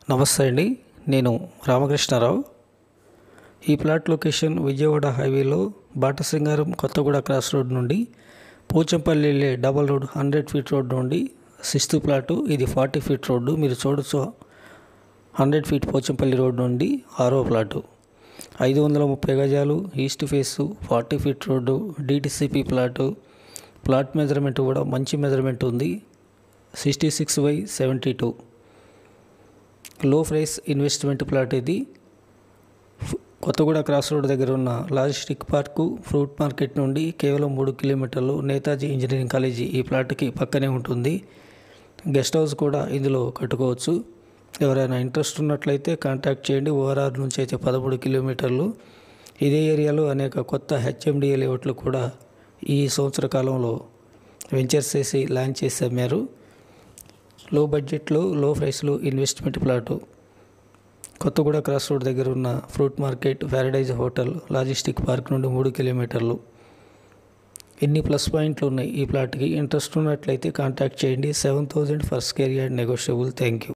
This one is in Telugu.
నమస్తే అండి నేను రామకృష్ణారావు ఈ ప్లాట్ లొకేషన్ విజయవాడ హైవేలో బాటసింగారం కొత్తగూడ క్రాస్ రోడ్ నుండి పోచంపల్లి వెళ్ళే double road hundred feet road నుండి సిక్స్త్ ప్లాటు ఇది ఫార్టీ ఫీట్ రోడ్డు మీరు చూడొచ్చు హండ్రెడ్ ఫీట్ పోచంపల్లి రోడ్ నుండి ఆరో ప్లాటు ఐదు వందల ముప్పై గజాలు east face forty feet road DTCP plot plot measurement కూడా మంచి మెజర్మెంట్ ఉంది sixty six by seventy two low price investment plot ఇది ఫ్- కొత్తగూడ క్రాస్ రోడ్ దగ్గర ఉన్న లాజిస్టిక్ పార్కు ఫ్రూట్ మార్కెట్ నుండి కేవలం మూడు కిలోమీటర్లు నేతాజీ ఇంజనీరింగ్ కాలేజీ ఈ ప్లాట్కి పక్కనే ఉంటుంది గెస్ట్ హౌస్ కూడా ఇందులో కట్టుకోవచ్చు ఎవరైనా ఇంట్రెస్ట్ ఉన్నట్లయితే కాంటాక్ట్ చేయండి ఓఆర్ఆర్ నుంచి అయితే పదమూడు కిలోమీటర్లు ఇదే ఏరియాలో అనేక కొత్త హెచ్ఎండిఏ లేఅవుట్లు కూడా ఈ సంవత్సర కాలంలో వెంచర్స్ చేసి లాంచ్ చేసి అమ్మారు లో బడ్జెట్లో లో ప్రైస్లో investment plot Kothaguda cross road దగ్గర ఉన్న fruit market paradise hotel logistic park నుండి మూడు కిలోమీటర్లు ఎన్ని ప్లస్ పాయింట్లు ఉన్నాయి ఈ ప్లాట్కి ఇంట్రెస్ట్ ఉన్నట్లయితే కాంటాక్ట్ చేయండి seven thousand for square yard negotiable thank you